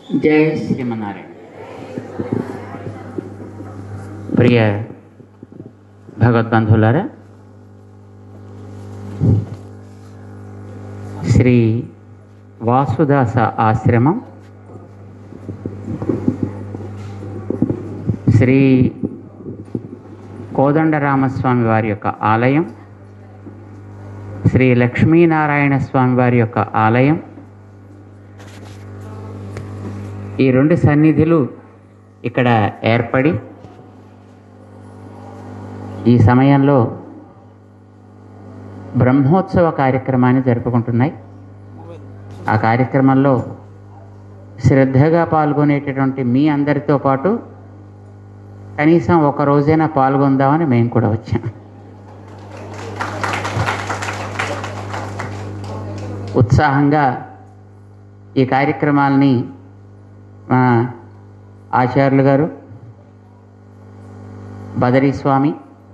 జై శ్రీమన్నారాయణ ప్రియ భగవద్బంధువులారా శ్రీ వాసుదాస ఆశ్రమం శ్రీ కోదండరామస్వామి వారి యొక్క ఆలయం శ్రీ లక్ష్మీనారాయణ స్వామి వారి యొక్క ఆలయం ఈ రెండు సన్నిధులు ఇక్కడ ఏర్పడి ఈ సమయంలో బ్రహ్మోత్సవ కార్యక్రమాన్ని జరుపుకుంటున్నాయి ఆ కార్యక్రమంలో శ్రద్ధగా పాల్గొనేటటువంటి మీ అందరితో పాటు కనీసం ఒక రోజైనా పాల్గొందామని మేము కూడా వచ్చాం ఉత్సాహంగా ఈ కార్యక్రమాల్ని మా ఆచార్యులు గారు బదరీ స్వామి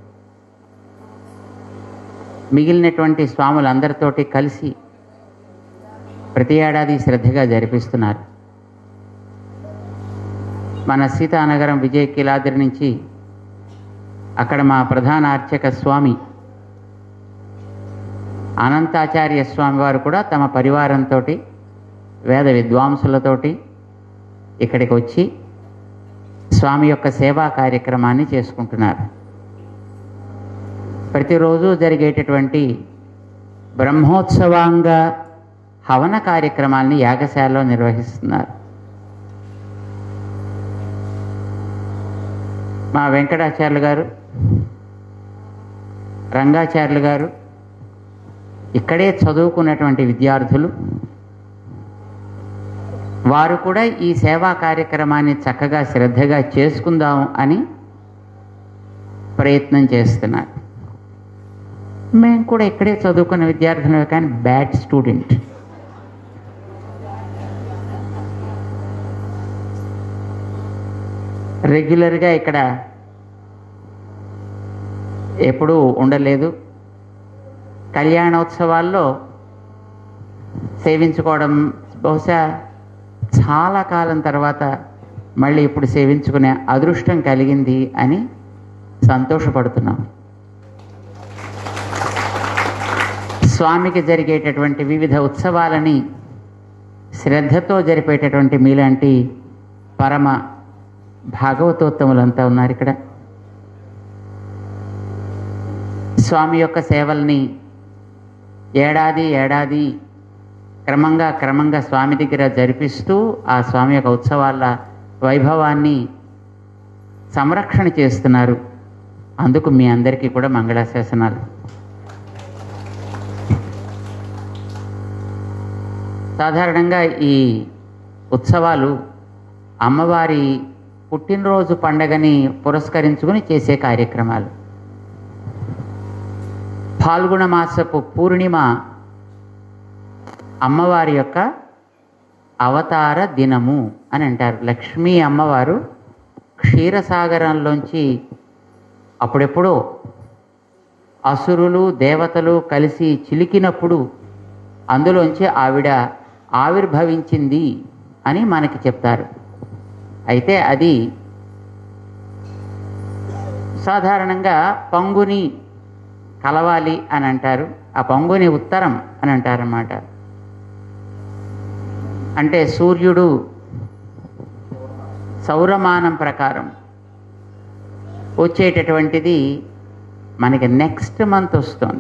మిగిలినటువంటి స్వాములందరితోటి కలిసి ప్రతి ఏడాది శ్రద్ధగా జరిపిస్తున్నారు మన సీతానగరం విజయ కిలాద్రి నుంచి అక్కడ మా ప్రధాన అర్చక స్వామి అనంతాచార్య స్వామి వారు కూడా తమ పరివారంతో వేద విద్వాంసులతోటి ఇక్కడికి వచ్చి స్వామి యొక్క సేవా కార్యక్రమాన్ని చేసుకుంటున్నారు ప్రతిరోజు జరిగేటటువంటి బ్రహ్మోత్సవాంగ హవన కార్యక్రమాల్ని యాగశాలలో నిర్వహిస్తున్నారు మా వెంకటాచార్యులు గారు రంగాచార్యులు గారు ఇక్కడే చదువుకున్నటువంటి విద్యార్థులు వారు కూడా ఈ సేవా కార్యక్రమాన్ని చక్కగా శ్రద్ధగా చేసుకుందాం అని ప్రయత్నం చేస్తున్నారు మేము కూడా ఇక్కడే చదువుకున్న విద్యార్థులమే కానీ బ్యాడ్ స్టూడెంట్ రెగ్యులర్గా ఇక్కడ ఎప్పుడూ ఉండలేదు కళ్యాణోత్సవాల్లో సేవించుకోవడం బహుశా చాలా కాలం తర్వాత మళ్ళీ ఇప్పుడు సేవించుకునే అదృష్టం కలిగింది అని సంతోషపడుతున్నాం స్వామికి జరిగేటటువంటి వివిధ ఉత్సవాలని శ్రద్ధతో జరిపేటటువంటి మీలాంటి పరమ భాగవతోత్తములంతా ఉన్నారు ఇక్కడ స్వామి యొక్క సేవల్ని ఏడాది ఏడాది క్రమంగా క్రమంగా స్వామి దగ్గర జరిపిస్తూ ఆ స్వామి యొక్క ఉత్సవాల వైభవాన్ని సంరక్షణ చేస్తున్నారు అందుకు మీ అందరికీ కూడా మంగళాశాసనాలు సాధారణంగా ఈ ఉత్సవాలు అమ్మవారి పుట్టినరోజు పండగని పురస్కరించుకుని చేసే కార్యక్రమాలు పాల్గొన మాసపు పూర్ణిమ అమ్మవారి యొక్క అవతార దినము అని అంటారు లక్ష్మీ అమ్మవారు క్షీరసాగరంలోంచి అప్పుడెప్పుడో అసురులు దేవతలు కలిసి చిలికినప్పుడు అందులోంచి ఆవిడ ఆవిర్భవించింది అని మనకి చెప్తారు అయితే అది సాధారణంగా పంగుని కలవాలి అని అంటారు ఆ పంగుని ఉత్తరం అని అంటారన్నమాట అంటే సూర్యుడు సౌరమానం ప్రకారం వచ్చేటటువంటిది మనకి నెక్స్ట్ మంత్ వస్తుంది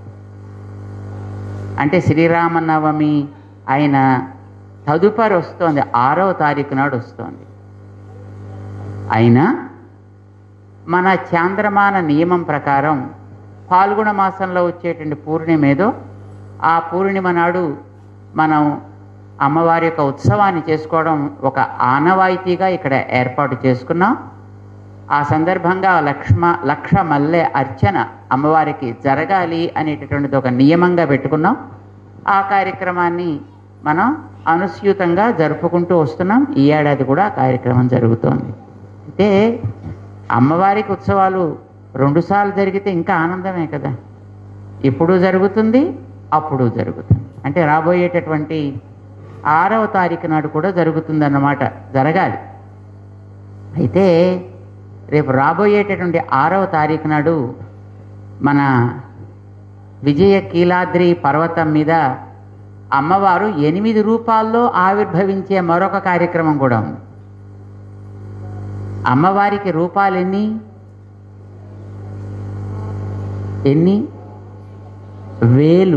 అంటే శ్రీరామనవమి ఆయన తదుపరి వస్తుంది ఆరవ తారీఖు నాడు వస్తుంది అయినా మన చాంద్రమాన నియమం ప్రకారం పాల్గొన మాసంలో వచ్చేటువంటి పూర్ణిమ ఏదో ఆ పూర్ణిమ నాడు మనం అమ్మవారి యొక్క ఉత్సవాన్ని చేసుకోవడం ఒక ఆనవాయితీగా ఇక్కడ ఏర్పాటు చేసుకున్నాం ఆ సందర్భంగా లక్ష్మ లక్ష మల్లె అర్చన అమ్మవారికి జరగాలి అనేటటువంటిది ఒక నియమంగా పెట్టుకున్నాం ఆ కార్యక్రమాన్ని మనం అనుస్యూతంగా జరుపుకుంటూ వస్తున్నాం ఈ ఏడాది కూడా ఆ కార్యక్రమం జరుగుతోంది అయితే అమ్మవారికి ఉత్సవాలు రెండుసార్లు జరిగితే ఇంకా ఆనందమే కదా ఇప్పుడు జరుగుతుంది అప్పుడు జరుగుతుంది అంటే రాబోయేటటువంటి ఆరవ తారీఖు నాడు కూడా జరుగుతుందన్నమాట జరగాలి అయితే రేపు రాబోయేటటువంటి ఆరవ తారీఖు నాడు మన విజయ కీలాద్రి పర్వతం మీద అమ్మవారు ఎనిమిది రూపాల్లో ఆవిర్భవించే మరొక కార్యక్రమం కూడా ఉంది అమ్మవారికి రూపాలు ఎన్ని ఎన్ని వేలు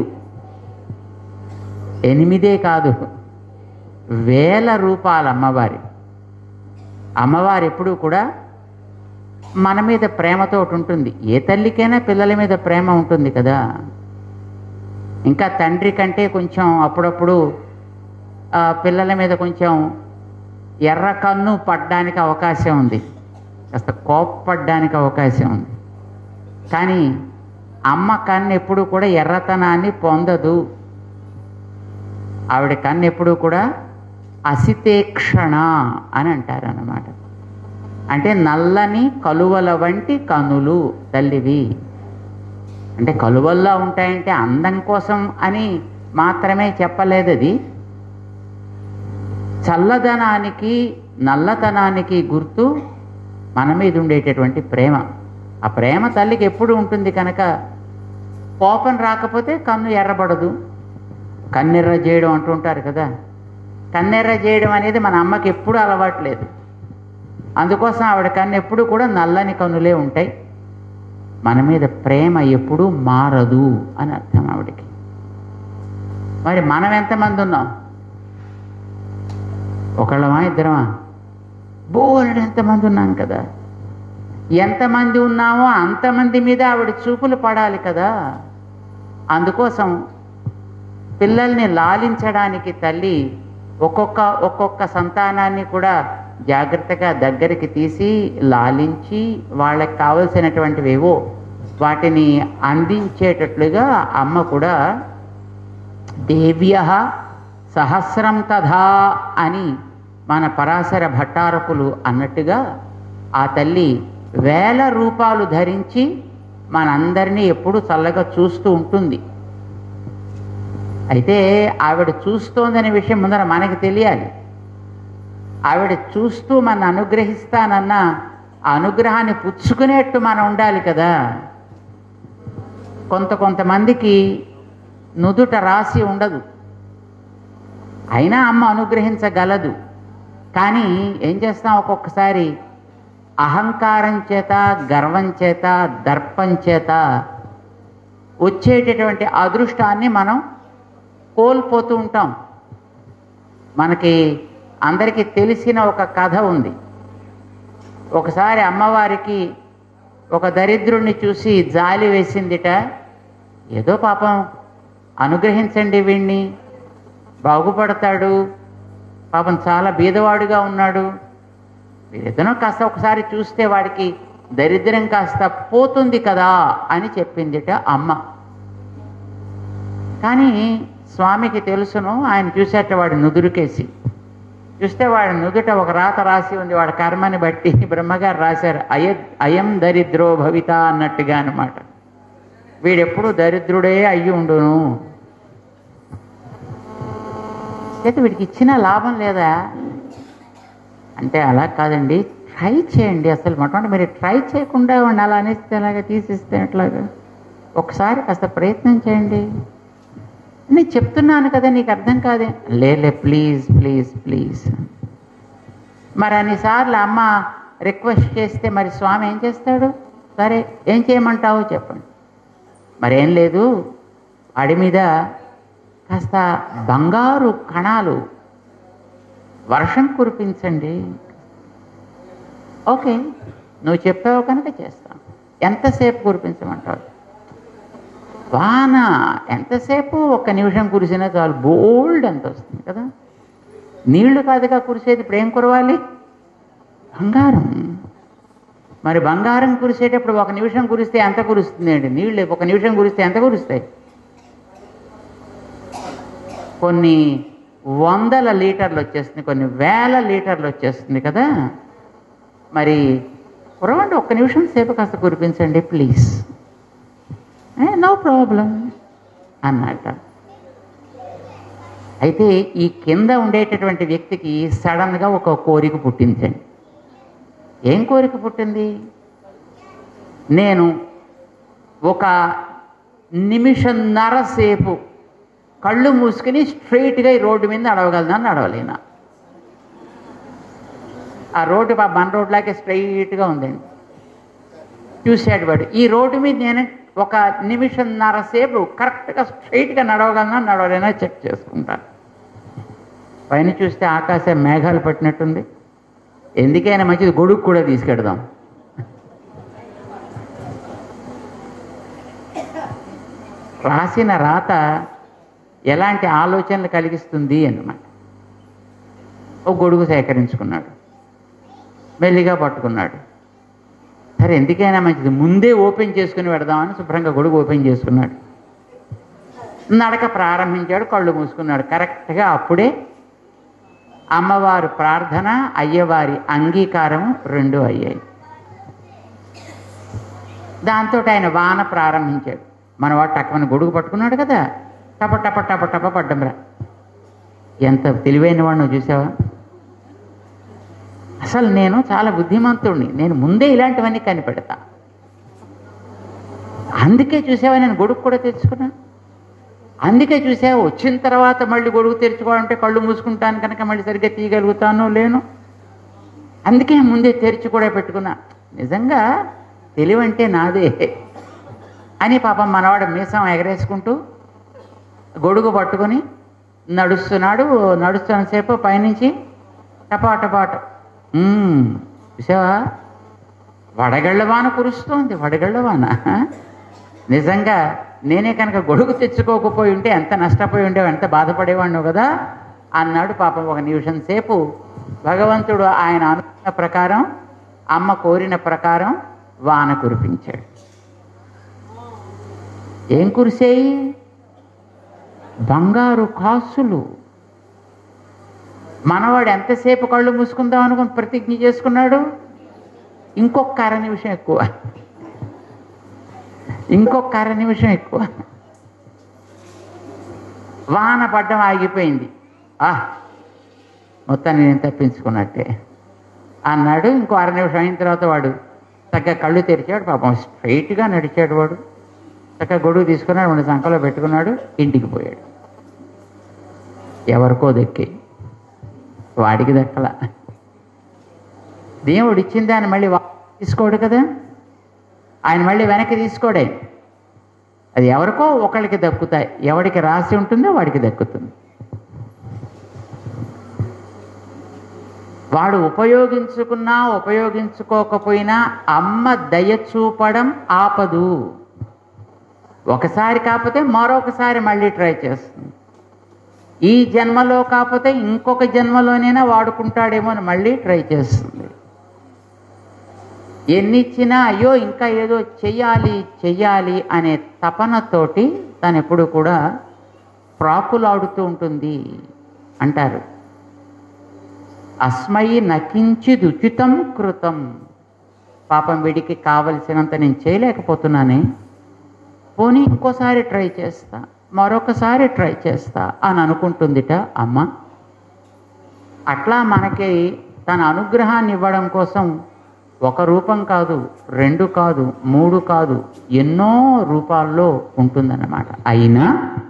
ఎనిమిదే కాదు వేల రూపాలు అమ్మవారి అమ్మవారు ఎప్పుడూ కూడా మన మీద ప్రేమతో ఉంటుంది ఏ తల్లికైనా పిల్లల మీద ప్రేమ ఉంటుంది కదా ఇంకా తండ్రి కంటే కొంచెం అప్పుడప్పుడు ఆ, పిల్లల మీద కొంచెం ఎర్ర కన్ను పడ్డానికి అవకాశం ఉంది కాస్త కోప్పడ్డానికి అవకాశం ఉంది కానీ అమ్మ కన్ను ఎప్పుడు కూడా ఎర్రతనాన్ని పొందదు ఆవిడ కన్ను ఎప్పుడు కూడా అసితేక్షణ అని అంటారు అన్నమాట అంటే నల్లని కలువల వంటి కనులు తల్లివి అంటే కలువల్లా ఉంటాయంటే అందం కోసం అని మాత్రమే చెప్పలేదు అది చల్లదనానికి నల్లతనానికి గుర్తు మన మీద ఉండేటటువంటి ప్రేమ ఆ ప్రేమ తల్లికి ఎప్పుడు ఉంటుంది కనుక కోపం రాకపోతే కన్ను ఎర్రబడదు కన్నెర్ర చేయడం అంటుంటారు కదా కన్నెర్ర చేయడం అనేది మన అమ్మకి ఎప్పుడూ అలవాట్లేదు అందుకోసం ఆవిడ కన్ను ఎప్పుడు కూడా నల్లని కన్నులే ఉంటాయి మన మీద ప్రేమ ఎప్పుడూ మారదు అని అర్థం ఆవిడకి మరి మనం ఎంతమంది ఉన్నాం ఒకళ్ళమా ఇద్దరమా బోలెడు ఎంతమంది ఉన్నాం కదా ఎంతమంది ఉన్నామో అంతమంది మీద ఆవిడ చూపులు పడాలి కదా అందుకోసం పిల్లల్ని లాలించడానికి తల్లి ఒక్కొక్క ఒక్కొక్క సంతానాన్ని కూడా జాగ్రత్తగా దగ్గరికి తీసి లాలించి వాళ్ళకి కావలసినటువంటివేవో వాటిని అందించేటట్లుగా అమ్మ కూడా దేవ్య సహస్రం తథా అని మన పరాశర భట్టారకులు అన్నట్టుగా ఆ తల్లి వేల రూపాలు ధరించి మనందరినీ ఎప్పుడు చల్లగా చూస్తూ ఉంటుంది అయితే ఆవిడ చూస్తోందనే విషయం ముందర మనకి తెలియాలి ఆవిడ చూస్తూ మన అనుగ్రహిస్తానన్న ఆ అనుగ్రహాన్ని పుచ్చుకునేట్టు మనం ఉండాలి కదా కొంత కొంతమందికి నుదుట రాసి ఉండదు అయినా అమ్మ అనుగ్రహించగలదు కానీ ఏం చేస్తాం ఒక్కొక్కసారి అహంకారం చేత గర్వం చేత దర్పం చేత వచ్చేటటువంటి అదృష్టాన్ని మనం కోల్పోతూ ఉంటాం మనకి అందరికీ తెలిసిన ఒక కథ ఉంది ఒకసారి అమ్మవారికి ఒక దరిద్రుణ్ణి చూసి జాలి వేసిందిట ఏదో పాపం అనుగ్రహించండి వీణ్ణి బాగుపడతాడు పాపం చాలా బీదవాడుగా ఉన్నాడు ఏదైనా కాస్త ఒకసారి చూస్తే వాడికి దరిద్రం కాస్త పోతుంది కదా అని చెప్పిందిట అమ్మ కానీ స్వామికి తెలుసును ఆయన చూసేట వాడి నుదురుకేసి చూస్తే వాడి నుదుట ఒక రాత రాసి ఉంది వాడి కర్మని బట్టి బ్రహ్మగారు రాశారు అయ అయం దరిద్రో భవిత అన్నట్టుగా అనమాట వీడెప్పుడు దరిద్రుడే అయ్యి ఉండును అయితే వీడికి ఇచ్చిన లాభం లేదా అంటే అలా కాదండి ట్రై చేయండి అసలు మొట్టమొదటి మీరు ట్రై చేయకుండా వాడిని అలా అనేస్తే అలాగా తీసిస్తే ఎట్లాగా ఒకసారి కాస్త ప్రయత్నం చేయండి నేను చెప్తున్నాను కదా నీకు అర్థం కాదే లేలే ప్లీజ్ ప్లీజ్ ప్లీజ్ మరి అన్నిసార్లు అమ్మ రిక్వెస్ట్ చేస్తే మరి స్వామి ఏం చేస్తాడు సరే ఏం చేయమంటావో చెప్పండి మరేం లేదు వాడి మీద కాస్త బంగారు కణాలు వర్షం కురిపించండి ఓకే నువ్వు చెప్పావు కనుక చేస్తాను ఎంతసేపు కురిపించమంటావు వాన ఎంతసేపు ఒక్క నిమిషం కురిసినా చాలు బోల్డ్ అంత వస్తుంది కదా నీళ్లు కాదుగా కురిసేది ఇప్పుడు ఏం కురవాలి బంగారం మరి బంగారం కురిసేటప్పుడు ఒక నిమిషం కురిస్తే ఎంత కురుస్తుంది అండి నీళ్ళు ఒక నిమిషం కురిస్తే ఎంత కురుస్తాయి కొన్ని వందల లీటర్లు వచ్చేస్తుంది కొన్ని వేల లీటర్లు వచ్చేస్తుంది కదా మరి కురవండి ఒక్క నిమిషం సేపు కాస్త కురిపించండి ప్లీజ్ నో ప్రాబ్లం అన్నట్ట అయితే ఈ కింద ఉండేటటువంటి వ్యక్తికి సడన్గా ఒక కోరిక పుట్టించండి ఏం కోరిక పుట్టింది నేను ఒక నిమిషన్నర సేపు కళ్ళు మూసుకుని స్ట్రైట్గా ఈ రోడ్డు మీద నడవగలనా నడవలేనా ఆ రోడ్డు పా- మన రోడ్లాగే స్ట్రైట్గా ఉందండి చూశాడు వాడు ఈ రోడ్డు మీద నేను ఒక నిమిషన్నర సేపు కరెక్ట్గా స్ట్రైట్గా నడవగలనా నడవలేనా చెక్ చేసుకుంటాను పైన చూస్తే ఆకాశం మేఘాలు పట్టినట్టుంది ఎందుకైనా మంచిది గొడుగు కూడా తీసుకెడదాం రాసిన రాత ఎలాంటి ఆలోచనలు కలిగిస్తుంది అన్నమాట ఓ గొడుగు సేకరించుకున్నాడు మెల్లిగా పట్టుకున్నాడు సరే ఎందుకైనా మంచిది ముందే ఓపెన్ చేసుకుని పెడదామని శుభ్రంగా గొడుగు ఓపెన్ చేసుకున్నాడు నడక ప్రారంభించాడు కళ్ళు మూసుకున్నాడు కరెక్ట్గా అప్పుడే అమ్మవారు ప్రార్థన అయ్యవారి అంగీకారం రెండు అయ్యాయి దాంతో ఆయన వాన ప్రారంభించాడు మనవాడు టక్కమని గొడుగు పట్టుకున్నాడు కదా టప టప టప టప పడ్డంరా ఎంత తెలివైన వాడిని చూసావా అసలు నేను చాలా బుద్ధిమంతుడిని నేను ముందే ఇలాంటివన్నీ కనిపెడతా అందుకే చూసావా నేను గొడుగు కూడా తెచ్చుకున్నాను అందుకే చూసావా వచ్చిన తర్వాత మళ్ళీ గొడుగు తెరుచుకోవాలంటే కళ్ళు మూసుకుంటాను కనుక మళ్ళీ సరిగ్గా తీయగలుగుతాను లేను అందుకే ముందే తెరిచి కూడా పెట్టుకున్నా నిజంగా తెలివంటే నాదే అని పాపం మనవాడు మీసం ఎగరేసుకుంటూ గొడుగు పట్టుకొని నడుస్తున్నాడు నడుస్తున్నసేపు పైనుంచి టపాటపాట చూసావా వడగళ్ళ వాన కురుస్తోంది వడగళ్ళ వాన నిజంగా నేనే కనుక గొడుగు తెచ్చుకోకపోయి ఉంటే ఎంత నష్టపోయి ఉండేవో ఎంత బాధపడేవాడిను కదా అన్నాడు పాపం ఒక నిమిషం సేపు భగవంతుడు ఆయన అనుకున్న ప్రకారం అమ్మ కోరిన ప్రకారం వాన కురిపించాడు ఏం కురిసేయి బంగారు కాసులు మనవాడు ఎంతసేపు కళ్ళు మూసుకుందాం అనుకుని ప్రతిజ్ఞ చేసుకున్నాడు ఇంకొక అర నిమిషం ఎక్కువ ఇంకొక అర నిమిషం ఎక్కువ వాన పడ్డం ఆగిపోయింది ఆ మొత్తాన్ని నేను తప్పించుకున్నట్టే అన్నాడు ఇంకో అర నిమిషం అయిన తర్వాత వాడు చక్కగా కళ్ళు తెరిచాడు పాపం స్ట్రైట్గా నడిచాడు వాడు చక్కగా గొడుగు తీసుకున్నాడు వాడి సంఖలో పెట్టుకున్నాడు ఇంటికి పోయాడు ఎవరికో దక్కి వాడికి దక్కల దేవుడు ఇచ్చిన దాన్ని మళ్ళీ వా- తీసుకోడు కదా ఆయన మళ్ళీ వెనక్కి తీసుకోడే అది ఎవరికో ఒకళ్ళకి దక్కుతాయి ఎవడికి రాసి ఉంటుందో వాడికి దక్కుతుంది వాడు ఉపయోగించుకున్నా ఉపయోగించుకోకపోయినా అమ్మ దయ చూపడం ఆపదు ఒకసారి కాకపోతే మరొకసారి మళ్ళీ ట్రై చేస్తుంది ఈ జన్మలో కాకపోతే ఇంకొక జన్మలోనైనా వాడుకుంటాడేమో అని మళ్ళీ ట్రై చేస్తుంది ఎన్ని ఇచ్చినా అయ్యో ఇంకా ఏదో చెయ్యాలి చెయ్యాలి అనే తపనతోటి తను ఎప్పుడు కూడా ప్రాకులాడుతూ ఉంటుంది అంటారు అస్మయి నకించిది ఉచితం కృతం పాపం వీడికి కావలసినంత నేను చేయలేకపోతున్నానే పోనీ ఇంకోసారి ట్రై చేస్తా మరొకసారి ట్రై చేస్తా అని అనుకుంటుందిట అమ్మ అట్లా మనకి తన అనుగ్రహాన్ని ఇవ్వడం కోసం ఒక రూపం కాదు రెండు కాదు మూడు కాదు ఎన్నో రూపాల్లో ఉంటుందన్నమాట అయినా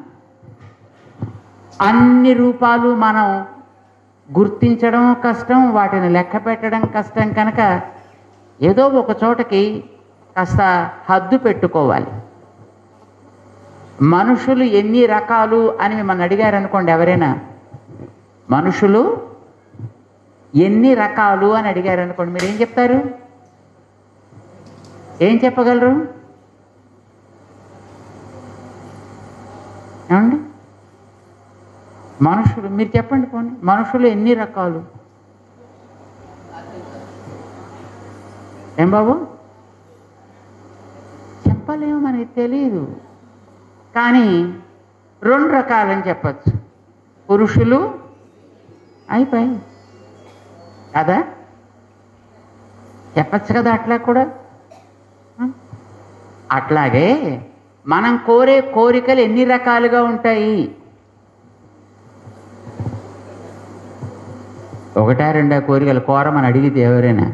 అన్ని రూపాలు మనం గుర్తించడం కష్టం వాటిని లెక్క పెట్టడం కష్టం కనుక ఏదో ఒక చోటకి కాస్త హద్దు పెట్టుకోవాలి మనుషులు ఎన్ని రకాలు అని మిమ్మల్ని అడిగారు అనుకోండి ఎవరైనా మనుషులు ఎన్ని రకాలు అని అడిగారు అనుకోండి మీరు ఏం చెప్తారు ఏం చెప్పగలరు ఏమండి మనుషులు మీరు చెప్పండి పోనీ మనుషులు ఎన్ని రకాలు ఏం బాబు చెప్పలేము మనకి తెలియదు కానీ రెండు రకాలని చెప్పచ్చు పురుషులు అయిపోయి కదా చెప్పచ్చు కదా అట్లా కూడా ఆ? అట్లాగే మనం కోరే కోరికలు ఎన్ని రకాలుగా ఉంటాయి ఒకటా రెండా కోరికలు కోరమని అడిగితే ఎవరైనా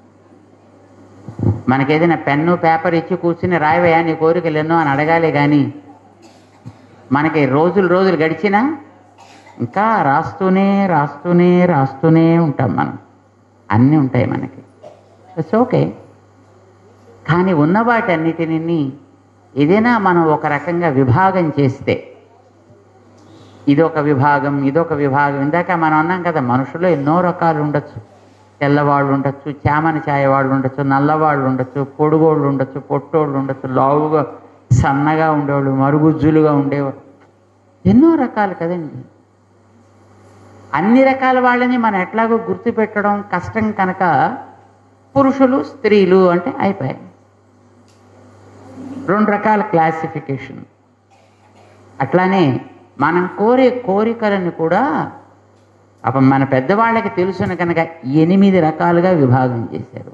మనకేదైనా పెన్ను పేపర్ ఇచ్చి కూర్చుని రాయవయా నీ కోరికలు ఎన్నో అని అడగాలి కానీ మనకి రోజులు రోజులు గడిచినా ఇంకా రాస్తూనే రాస్తూనే రాస్తూనే ఉంటాం మనం అన్నీ ఉంటాయి మనకి ఇట్స్ ఓకే కానీ ఉన్న వాటన్నిటిని ఏదైనా మనం ఒక రకంగా విభాగం చేస్తే ఇదొక విభాగం ఇదొక విభాగం ఇందాక మనం అన్నాం కదా మనుషులు ఎన్నో రకాలు ఉండొచ్చు తెల్లవాళ్ళు ఉండొచ్చు చామన ఛాయ వాళ్ళు ఉండొచ్చు నల్లవాళ్ళు ఉండొచ్చు పొడుగోళ్ళు ఉండొచ్చు పొట్టోళ్ళు ఉండొచ్చు లావుగా సన్నగా ఉండేవాళ్ళు మరుగుజ్జులుగా ఉండేవాళ్ళు ఎన్నో రకాలు కదండి అన్ని రకాల వాళ్ళని మనం ఎట్లాగో గుర్తుపెట్టడం కష్టం కనుక పురుషులు స్త్రీలు అంటే అయిపోయాయి రెండు రకాల క్లాసిఫికేషన్ అట్లానే మనం కోరే కోరికలను కూడా అప్పుడు మన పెద్దవాళ్ళకి తెలుసును కనుక ఎనిమిది రకాలుగా విభాగం చేశారు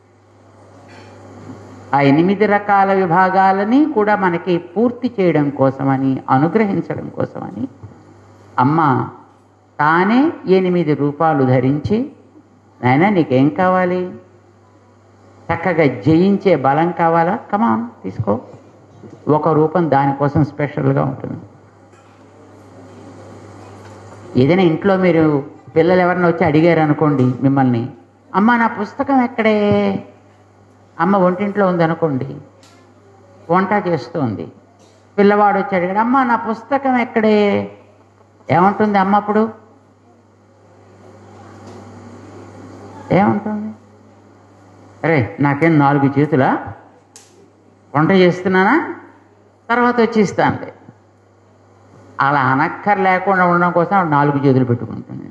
ఆ ఎనిమిది రకాల విభాగాలని కూడా మనకి పూర్తి చేయడం కోసమని అనుగ్రహించడం కోసమని అమ్మ తానే ఎనిమిది రూపాలు ధరించి నాయన నీకేం కావాలి చక్కగా జయించే బలం కావాలా కమాన్ తీసుకో ఒక రూపం దానికోసం స్పెషల్గా ఉంటుంది ఏదైనా ఇంట్లో మీరు పిల్లలు ఎవరైనా వచ్చి అడిగారు అనుకోండి మిమ్మల్ని అమ్మ నా పుస్తకం ఎక్కడే అమ్మ ఒంటింట్లో ఉందనుకోండి వంట చేస్తోంది పిల్లవాడు వచ్చి అడిగాడు అమ్మ నా పుస్తకం ఎక్కడే ఏమంటుంది అమ్మ అప్పుడు ఏమంటుంది అరే నాకేం నాలుగు చేతులా వంట చేస్తున్నానా తర్వాత వచ్చి ఇస్తానులే అలా అనక్కర్ లేకుండా ఉండడం కోసం ఆవిడ నాలుగు చేతులు పెట్టుకుంటుంది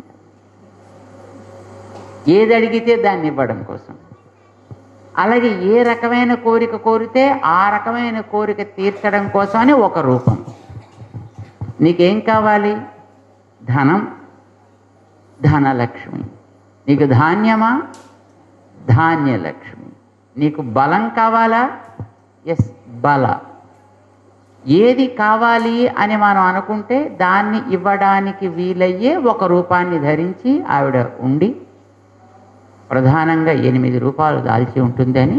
ఏది అడిగితే దాన్ని ఇవ్వడం కోసం అలాగే ఏ రకమైన కోరిక కోరితే ఆ రకమైన కోరిక తీర్చడం కోసమని ఒక రూపం నీకేం కావాలి ధనం ధనలక్ష్మి నీకు ధాన్యమా ధాన్యలక్ష్మి నీకు బలం కావాలా ఎస్ బల ఏది కావాలి అని మనం అనుకుంటే దాన్ని ఇవ్వడానికి వీలయ్యే ఒక రూపాన్ని ధరించి ఆవిడ ఉండి ప్రధానంగా ఎనిమిది రూపాయలు దాల్చి ఉంటుందని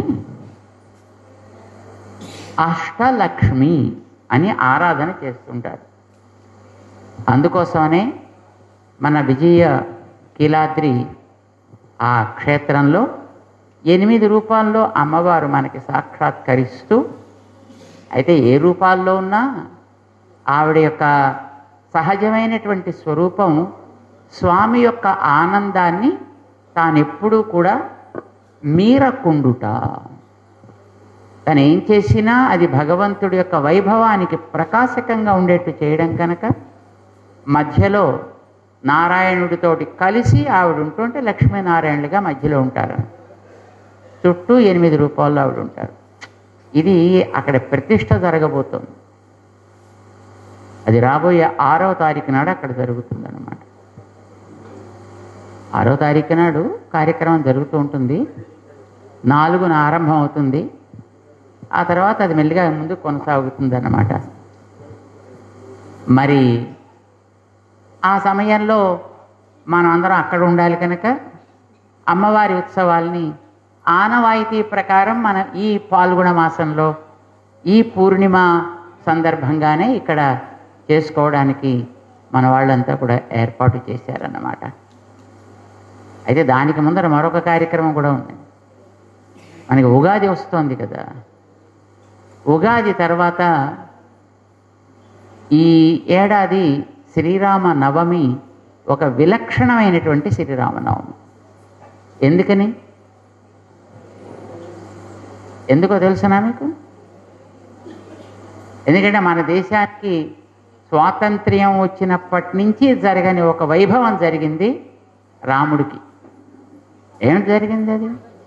అష్టలక్ష్మి అని ఆరాధన చేస్తుంటారు అందుకోసమనే మన విజయ కీలాద్రి ఆ క్షేత్రంలో ఎనిమిది రూపాల్లో అమ్మవారు మనకి సాక్షాత్కరిస్తూ అయితే ఏ రూపాల్లో ఉన్నా ఆవిడ యొక్క సహజమైనటువంటి స్వరూపం స్వామి యొక్క ఆనందాన్ని తానెప్పుడూ కూడా మీరకుండుట తను ఏం చేసినా అది భగవంతుడి యొక్క వైభవానికి ప్రకాశకంగా ఉండేట్టు చేయడం కనుక మధ్యలో నారాయణుడితోటి కలిసి ఆవిడ ఉంటుంటే లక్ష్మీనారాయణులుగా మధ్యలో ఉంటారు చుట్టూ ఎనిమిది రూపాయలు ఆవిడ ఉంటారు ఇది అక్కడ ప్రతిష్ట జరగబోతోంది అది రాబోయే ఆరవ తారీఖు నాడు అక్కడ జరుగుతుంది అనమాట ఆరో తారీఖు నాడు కార్యక్రమం జరుగుతూ ఉంటుంది నాలుగున ఆరంభం అవుతుంది ఆ తర్వాత అది మెల్లిగా ముందు కొనసాగుతుంది అన్నమాట మరి ఆ సమయంలో మనం అందరం అక్కడ ఉండాలి కనుక అమ్మవారి ఉత్సవాల్ని ఆనవాయితీ ప్రకారం మన ఈ పాల్గొన మాసంలో ఈ పూర్ణిమ సందర్భంగానే ఇక్కడ చేసుకోవడానికి మన వాళ్ళంతా కూడా ఏర్పాటు చేశారన్నమాట అయితే దానికి ముందర మరొక కార్యక్రమం కూడా ఉంది మనకి ఉగాది వస్తోంది కదా ఉగాది తర్వాత ఈ ఏడాది శ్రీరామ నవమి ఒక విలక్షణమైనటువంటి శ్రీరామనవమి ఎందుకని ఎందుకో తెలుసునా మీకు ఎందుకంటే మన దేశానికి స్వాతంత్ర్యం వచ్చినప్పటి నుంచి జరగని ఒక వైభవం జరిగింది రాముడికి ఏమిటి జరిగింది అది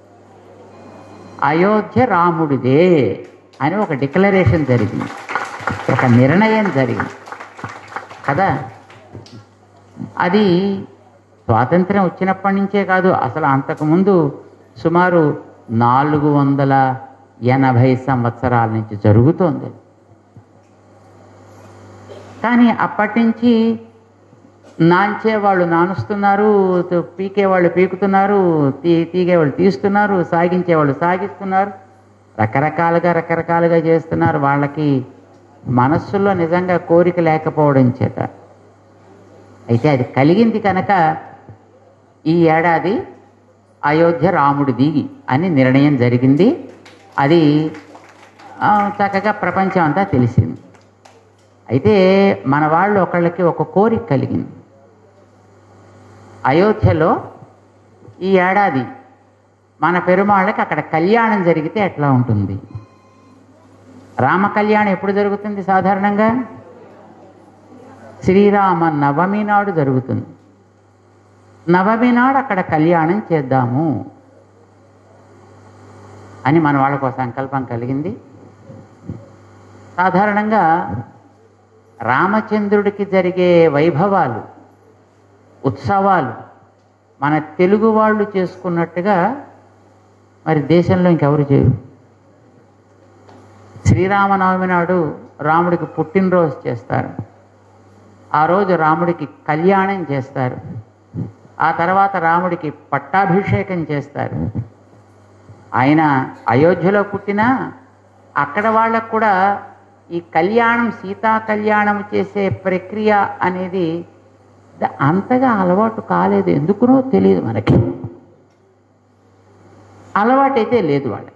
అయోధ్య రాముడిదే అని ఒక డిక్లరేషన్ జరిగింది ఒక నిర్ణయం జరిగింది కదా అది స్వాతంత్ర్యం వచ్చినప్పటి నుంచే కాదు అసలు అంతకుముందు సుమారు నాలుగు వందల ఎనభై సంవత్సరాల నుంచి జరుగుతోంది కానీ అప్పటి నుంచి నాంచే వాళ్ళు నానుస్తున్నారు త- పీకే వాళ్ళు పీకుతున్నారు తీ తీగే వాళ్ళు తీస్తున్నారు సాగించే వాళ్ళు సాగిస్తున్నారు రకరకాలుగా రకరకాలుగా చేస్తున్నారు వాళ్ళకి మనస్సులో నిజంగా కోరిక లేకపోవడం చేత అయితే అది కలిగింది కనుక ఈ ఏడాది అయోధ్య రాముడిది అని నిర్ణయం జరిగింది అది ఆ, చక్కగా ప్రపంచం అంతా తెలిసింది అయితే మన వాళ్ళు ఒకళ్ళకి ఒక కోరిక కలిగింది అయోధ్యలో ఈ ఏడాది మన పెరుమాళ్ళకి అక్కడ కళ్యాణం జరిగితే ఎట్లా ఉంటుంది రామ కళ్యాణం ఎప్పుడు జరుగుతుంది సాధారణంగా శ్రీరామ నవమి నాడు జరుగుతుంది నవమి నాడు అక్కడ కళ్యాణం చేద్దాము అని మన వాళ్ళకు ఒక సంకల్పం కలిగింది సాధారణంగా రామచంద్రుడికి జరిగే వైభవాలు ఉత్సవాలు మన తెలుగు వాళ్ళు చేసుకున్నట్టుగా మరి దేశంలో ఇంకెవరు చేయరు శ్రీరామనవమి నాడు రాముడికి పుట్టినరోజు చేస్తారు ఆ రోజు రాముడికి కళ్యాణం చేస్తారు ఆ తర్వాత రాముడికి పట్టాభిషేకం చేస్తారు ఆయన అయోధ్యలో పుట్టినా అక్కడ వాళ్ళకు కూడా ఈ కళ్యాణం సీతా కళ్యాణం చేసే ప్రక్రియ అనేది ద- అంతగా అలవాటు కాలేదు ఎందుకునో తెలియదు మనకి అలవాటైతే లేదు వాళ్ళకి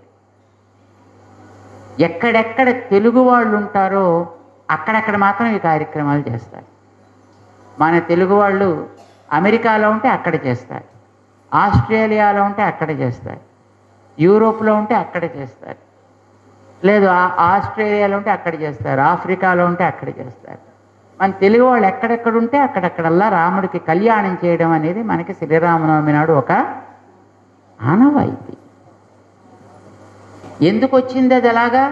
ఎక్కడెక్కడ తెలుగు వాళ్ళు ఉంటారో అక్కడక్కడ మాత్రం ఈ కార్యక్రమాలు చేస్తారు మన తెలుగు వాళ్ళు అమెరికాలో ఉంటే అక్కడ చేస్తారు ఆస్ట్రేలియాలో ఉంటే అక్కడ చేస్తారు యూరోప్లో ఉంటే అక్కడ చేస్తారు లేదు ఆ- ఆస్ట్రేలియాలో ఉంటే అక్కడ చేస్తారు ఆఫ్రికాలో ఉంటే అక్కడ చేస్తారు మన తెలుగు వాళ్ళు ఎక్కడెక్కడ ఉంటే అక్కడక్కడల్లా రాముడికి కళ్యాణం చేయడం అనేది మనకి శ్రీరామనవమి నాడు ఒక ఆనవాయితీ ఎందుకు వచ్చింది అది ఎలాగా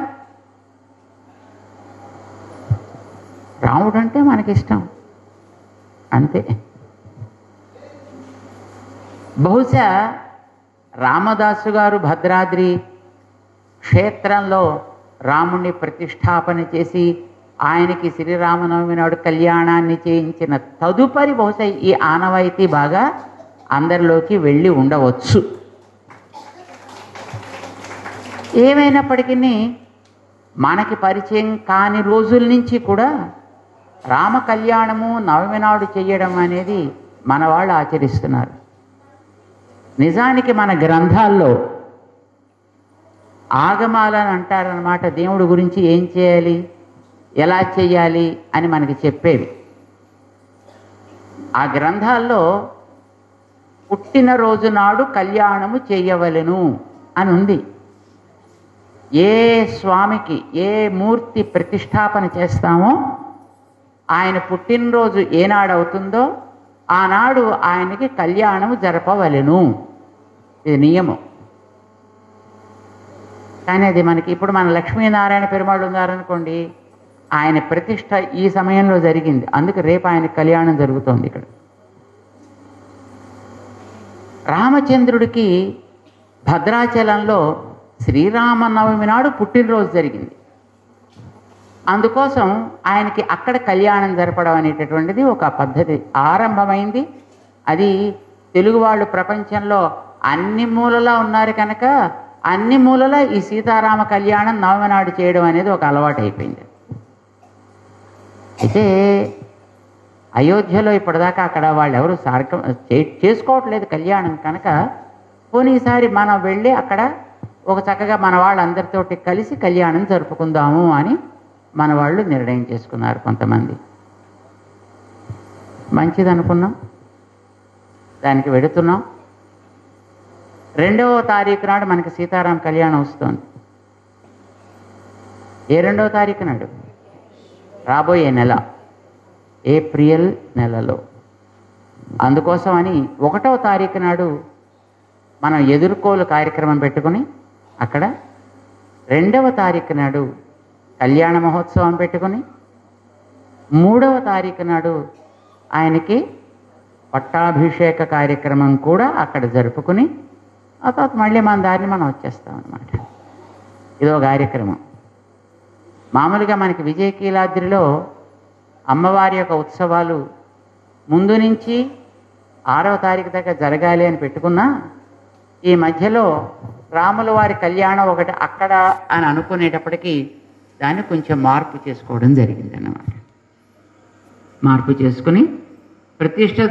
రాముడు అంటే మనకిష్టం అంతే బహుశా రామదాసు గారు భద్రాద్రి క్షేత్రంలో రాముణ్ణి ప్రతిష్టాపన చేసి ఆయనకి శ్రీరామనవమి నాడు కళ్యాణాన్ని చేయించిన తదుపరి బహుశా ఈ ఆనవాయితీ బాగా అందరిలోకి వెళ్ళి ఉండవచ్చు ఏమైనప్పటికీ మనకి పరిచయం కాని రోజుల నుంచి కూడా రామ కళ్యాణము నవమి నాడు చేయడం అనేది మన వాళ్ళు ఆచరిస్తున్నారు నిజానికి మన గ్రంథాల్లో ఆగమాలని అంటారనమాట దేవుడి గురించి ఏం చేయాలి ఎలా చేయాలి అని మనకి చెప్పేవి ఆ గ్రంథాల్లో పుట్టినరోజు నాడు కళ్యాణము చేయవలెను అని ఉంది ఏ స్వామికి ఏ మూర్తి ప్రతిష్టాపన చేస్తామో ఆయన పుట్టినరోజు ఏనాడు అవుతుందో ఆనాడు ఆయనకి కళ్యాణము జరపవలెను ఇది నియమం కానీ అది మనకి ఇప్పుడు మన లక్ష్మీనారాయణ పెరుమాళ్ళు ఉన్నారనుకోండి ఆయన ప్రతిష్ట ఈ సమయంలో జరిగింది అందుకు రేపు ఆయన కళ్యాణం జరుగుతోంది ఇక్కడ రామచంద్రుడికి భద్రాచలంలో శ్రీరామనవమి నాడు పుట్టినరోజు జరిగింది అందుకోసం ఆయనకి అక్కడ కళ్యాణం జరపడం అనేటటువంటిది ఒక పద్ధతి ఆరంభమైంది అది తెలుగు వాళ్ళు ప్రపంచంలో అన్ని మూలలా ఉన్నారు కనుక అన్ని మూలలా ఈ సీతారామ కళ్యాణం నవమి నాడు చేయడం అనేది ఒక అలవాటు అయిపోయింది అయితే అయోధ్యలో ఇప్పటిదాకా అక్కడ వాళ్ళు ఎవరు సార్క చే- చేసుకోవట్లేదు కళ్యాణం కనుక పోనీ ఈసారి మనం వెళ్ళి అక్కడ ఒక చక్కగా మన వాళ్ళందరితోటి కలిసి కళ్యాణం జరుపుకుందాము అని మన వాళ్ళు నిర్ణయం చేసుకున్నారు కొంతమంది మంచిది అనుకున్నాం దానికి వెడుతున్నాం రెండవ తారీఖు నాడు మనకి సీతారాం కళ్యాణం వస్తుంది ఏ రెండవ తారీఖు నాడు రాబోయే నెల ఏప్రిల్ నెలలో అందుకోసమని ఒకటవ తారీఖు నాడు మనం ఎదుర్కోలు కార్యక్రమం పెట్టుకుని అక్కడ రెండవ తారీఖు నాడు కళ్యాణ మహోత్సవం పెట్టుకుని మూడవ తారీఖు నాడు ఆయనకి పట్టాభిషేక కార్యక్రమం కూడా అక్కడ జరుపుకుని ఆ తర్వాత మళ్ళీ మన దారిని మనం వచ్చేస్తాం అనమాట ఇదో కార్యక్రమం మామూలుగా మనకి విజయకీలాద్రిలో అమ్మవారి యొక్క ఉత్సవాలు ముందు నుంచి ఆరవ తారీఖు దాకా జరగాలి అని పెట్టుకున్నా ఈ మధ్యలో రాముల వారి కళ్యాణం ఒకటి అక్కడ అని అనుకునేటప్పటికీ దాన్ని కొంచెం మార్పు చేసుకోవడం జరిగింది అన్నమాట మార్పు చేసుకుని ప్రతిష్ట